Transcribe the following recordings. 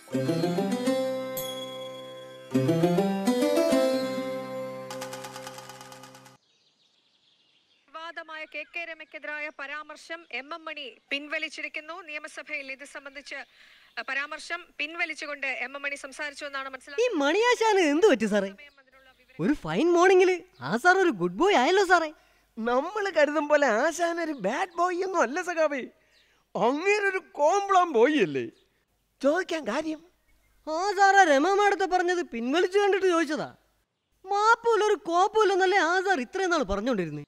വിവാദമായ K K രമയ്ക്കെതിരായ പരാമർശം M M മണി പിൻവലിച്ചിരിക്കുന്നു നിയമസഭയിൽ ഇത് സംബന്ധിച്ച് അഹ്, പരാമർശം പിൻവലിച്ചുകൊണ്ട് എം എം മണി സംസാരിച്ചു എന്നാണ് ഈ മനസ്സിലാക്കുന്നത് മണിയാശാന് എന്ത് പറ്റി സാറേ അതിനുള്ള വിവരം ഒരു ഫൈൻ മോർണിംഗില് ആ സാർ ഒരു ഗുഡ് ബോയ് ആയല്ലോ സാറേ നമ്മൾ കരുതും പോലെ ആശാൻ ഒരു ബാഡ് ബോയ് ഒന്നും അല്ല സഖാവേ അങ്ങേരൊരു കോംപ്ലാം ബോയ് അല്ലേ ചോദിക്കാൻ കാര്യം ആ സാറാ രമ മാഡത്തെ പറഞ്ഞത് പിൻവലിച്ചു കണ്ടിട്ട് ചോദിച്ചതാ മാപ്പില്ല ഒരു കോപ്പമില്ലെന്നല്ലേ ആ സാർ ഇത്രയും നാൾ പറഞ്ഞുകൊണ്ടിരുന്നേ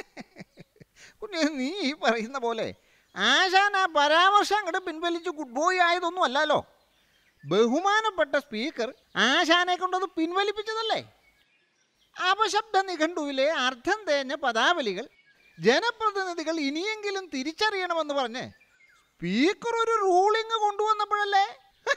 കുഞ്ഞെ നീ ഈ പറയുന്ന പോലെ ആശാൻ ആ പരാമർശം അങ്ങോട്ട് പിൻവലിച്ച് ഗുഡ് ബോയ് ആയതൊന്നും അല്ലല്ലോ ബഹുമാനപ്പെട്ട സ്പീക്കർ ആശാനെ കൊണ്ടത് പിൻവലിപ്പിച്ചതല്ലേ അപശബ്ദ നിഘണ്ടുവിലെ അർത്ഥം തേഞ്ഞ പദാവലികൾ ജനപ്രതിനിധികൾ ഇനിയെങ്കിലും തിരിച്ചറിയണമെന്ന് പറഞ്ഞ് സ്പീക്കർ ഒരു റൂളിംഗ് കൊണ്ടുവന്നപ്പോഴല്ലേ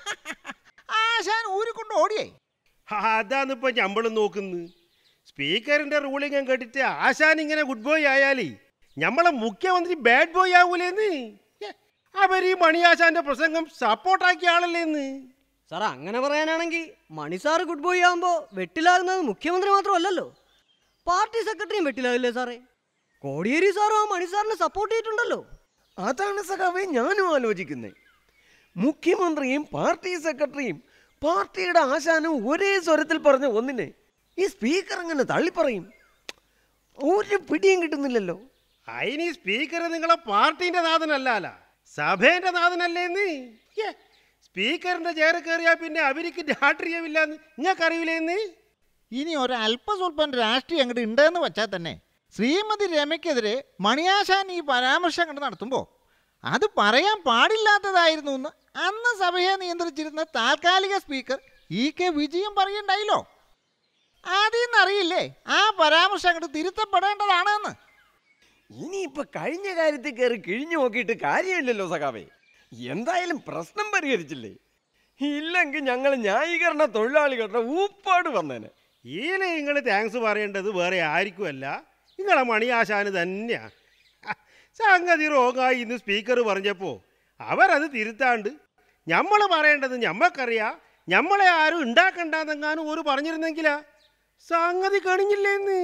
ആശാൻ ഊരിക്കൊണ്ട് ഓടിയേ അതാണ് ഇപ്പൊ ഞമ്മളും നോക്കുന്നത് സ്പീക്കറിന്റെ റൂളിംഗ് കേട്ടിട്ട് ആശാൻ ഇങ്ങനെ ഗുഡ് ബോയ് ആയാലേ ഞമ്മളെ മുഖ്യമന്ത്രി ബാഡ് ബോയ് ആവൂലേന്ന് ഹെ, അവര് ഈ മണിയാശാന്റെ പ്രസംഗം സപ്പോർട്ടാക്കിയ ആളല്ലേന്ന് സാർ അങ്ങനെ പറയാനാണെങ്കിൽ മണി സാർ ഗുഡ് ബോയ് ആകുമ്പോൾ വെട്ടിലാകുന്നത് മുഖ്യമന്ത്രി മാത്രമല്ലല്ലോ പാർട്ടി സെക്രട്ടറിയും വെട്ടിലാകില്ലേ സാറേ കോടിയേരി സാറും ആ മണി സാറിനെ സപ്പോർട്ട് ചെയ്തിട്ടുണ്ടല്ലോ അതാണ് സഖാവേ ഞാനും ആലോചിക്കുന്നത് മുഖ്യമന്ത്രിയും പാർട്ടി സെക്രട്ടറിയും പാർട്ടിയുടെ ആശാനും ഒരേ സ്വരത്തിൽ പറഞ്ഞ ഒന്നിനെ ഈ സ്പീക്കർ അങ്ങനെ തള്ളിപ്പറയും ഒരു പിടിയും കിട്ടുന്നില്ലല്ലോ അതിന് ഈ സ്പീക്കർ നിങ്ങളെ പാർട്ടിന്റെ നാഥനല്ല സഭേന്റെ നാഥനല്ലേന്ന് ഹെ, സ്പീക്കറിന്റെ ചെയർ കയറിയാ പിന്നെ അവർക്ക് രാഷ്ട്രീയമില്ലാന്ന് നിങ്ങൾക്കറിയില്ലേന്ന് ഇനി ഒരല്പസ്വല്പം രാഷ്ട്രീയം അങ്ങോട്ട് ഉണ്ടെന്ന് വെച്ചാൽ തന്നെ ശ്രീമതി രമയ്ക്കെതിരെ മണിയാശാൻ ഈ പരാമർശം അങ്ങോട്ട് നടത്തുമ്പോൾ അത് പറയാൻ പാടില്ലാത്തതായിരുന്നു എന്ന് അന്ന് സഭയെ നിയന്ത്രിച്ചിരുന്ന താൽക്കാലിക സ്പീക്കർ ഇ കെ വിജയം പറയണ്ടായില്ലോ അതിൽ നിന്നറിയില്ലേ ആ പരാമർശം അങ്ങോട്ട് തിരുത്തപ്പെടേണ്ടതാണെന്ന് ഇനിയിപ്പൊ കഴിഞ്ഞ കാര്യത്തിൽ കയറി കിഴിഞ്ഞു നോക്കിയിട്ട് കാര്യമില്ലല്ലോ സഖാവേ എന്തായാലും പ്രശ്നം പരിഹരിച്ചില്ലേ ഇല്ലെങ്കിൽ ഞങ്ങൾ ന്യായീകരണ തൊഴിലാളികളുടെ ഊപ്പാട് വന്നേനെ ഈയിലെ നിങ്ങൾ താങ്ക്സ് പറയേണ്ടത് വേറെ ആർക്കുമല്ല നിങ്ങളെ മണിയാശാന് തന്നെയാ ഹ, സംഗതി റോങ്ങായി ഇന്ന് സ്പീക്കർ പറഞ്ഞപ്പോൾ അവരത് തിരുത്താണ്ട് ഞമ്മൾ പറയേണ്ടത് ഞമ്മക്കറിയാം ഞമ്മളെ ആരും ഉണ്ടാക്കണ്ടെന്നെങ്ങാനും ഒരു പറഞ്ഞിരുന്നെങ്കിലാ സംഗതി കണിഞ്ഞില്ലേന്ന്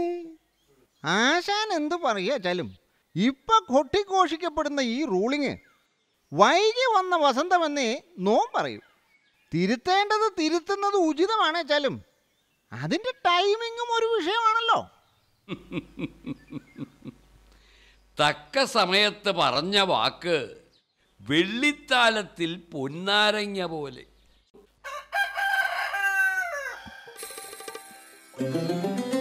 ആശാൻ എന്ത് പറയുകച്ചാലും ഇപ്പൊ കൊട്ടിഘോഷിക്കപ്പെടുന്ന ഈ റൂളിങ് വൈകി വന്ന വസന്തമെന്നേ നോം പറയൂ തിരുത്തേണ്ടത് തിരുത്തുന്നത് ഉചിതമാണ് വെച്ചാലും അതിൻ്റെ ടൈമിങ്ങും ഒരു വിഷയമാണല്ലോ തക്ക സമയത്ത് പറഞ്ഞ വാക്ക് വെള്ളിത്താലത്തിൽ പൊന്നാരങ്ങ പോലെ